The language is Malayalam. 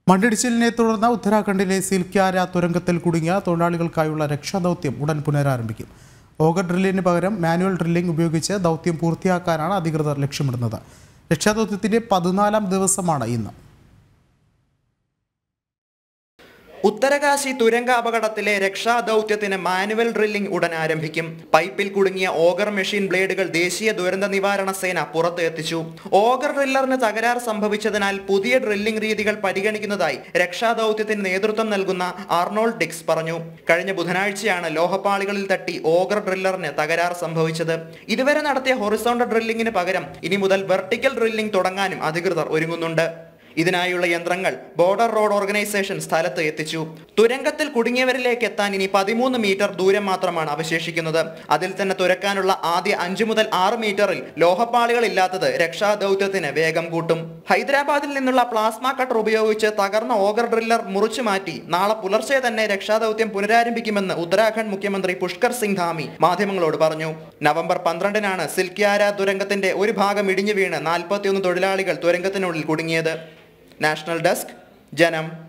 മണ്ണിടിച്ചിലിനെ തുടർന്ന് ഉത്തരാഖണ്ഡിലെ സിൽക്യാര തുരങ്കത്തിൽ കുടുങ്ങിയ തൊഴിലാളികൾക്കായുള്ള രക്ഷാദൗത്യം ഉടൻ പുനരാരംഭിക്കും ഓഗർ ഡ്രില്ലിന് പകരം മാനുവൽ ഡ്രില്ലിംഗ് ഉപയോഗിച്ച് ദൗത്യം പൂർത്തിയാക്കാനാണ് അധികൃതർ ലക്ഷ്യമിടുന്നത് രക്ഷാദൗത്യത്തിന്റെ പതിനാലാം ദിവസമാണ് ഇന്ന് ഉത്തരകാശി തുരങ്ക അപകടത്തിലെ രക്ഷാദൗത്യത്തിന് മാനുവൽ ഡ്രില്ലിംഗ് ഉടൻ ആരംഭിക്കും പൈപ്പിൽ കുടുങ്ങിയ ഓഗർ മെഷീൻ ബ്ലേഡുകൾ ദേശീയ ദുരന്ത നിവാരണ സേന പുറത്ത് എത്തിച്ചു ഓഗർ ഡ്രില്ലറിന് തകരാർ സംഭവിച്ചതിനാൽ പുതിയ ഡ്രില്ലിംഗ് രീതികൾ പരിഗണിക്കുന്നതായി രക്ഷാദൗത്യത്തിന് നേതൃത്വം നൽകുന്ന ആർണോൾഡ് ഡിക്സ് പറഞ്ഞു കഴിഞ്ഞ ബുധനാഴ്ചയാണ് ലോഹപ്പാളികളിൽ തട്ടി ഓഗർ ഡ്രില്ലറിന് തകരാർ സംഭവിച്ചത് ഇതുവരെ നടത്തിയ ഹൊറിസോണ്ടൽ ഡ്രില്ലിംഗിന് പകരം ഇനി മുതൽ വെർട്ടിക്കൽ ഡ്രില്ലിംഗ് തുടങ്ങാനും അധികൃതർ ഒരുങ്ങുന്നുണ്ട് ഇതിനായുള്ള യന്ത്രങ്ങൾ ബോർഡർ റോഡ് ഓർഗനൈസേഷൻ സ്ഥലത്ത് എത്തിച്ചു തുരങ്കത്തിൽ കുടുങ്ങിയവരിലേക്ക് എത്താൻ ഇനി പതിമൂന്ന് മീറ്റർ ദൂരം മാത്രമാണ് അവശേഷിക്കുന്നത് അതിൽ തന്നെ തുരക്കാനുള്ള ആദ്യ അഞ്ചു മുതൽ ആറ് മീറ്ററിൽ ലോഹപ്പാളികൾ ഇല്ലാത്തത് രക്ഷാദൗത്യത്തിന് വേഗം കൂട്ടും ഹൈദരാബാദിൽ നിന്നുള്ള പ്ലാസ്മ കട്ടർ ഉപയോഗിച്ച് തകർന്ന ഓഗർ ഡ്രില്ലർ മുറിച്ചു മാറ്റി നാളെ പുലർച്ചെ തന്നെ രക്ഷാദൗത്യം പുനരാരംഭിക്കുമെന്ന് ഉത്തരാഖണ്ഡ് മുഖ്യമന്ത്രി പുഷ്കർ സിംഗ് ധാമി മാധ്യമങ്ങളോട് പറഞ്ഞു നവംബർ പന്ത്രണ്ടിനാണ് സിൽക്യാര തുരങ്കത്തിന്റെ ഒരു ഭാഗം ഇടിഞ്ഞു വീണ് നാൽപ്പത്തിയൊന്ന് തൊഴിലാളികൾ തുരങ്കത്തിനുള്ളിൽ കുടുങ്ങിയത് നാഷണൽ ഡെസ്ക് ജനം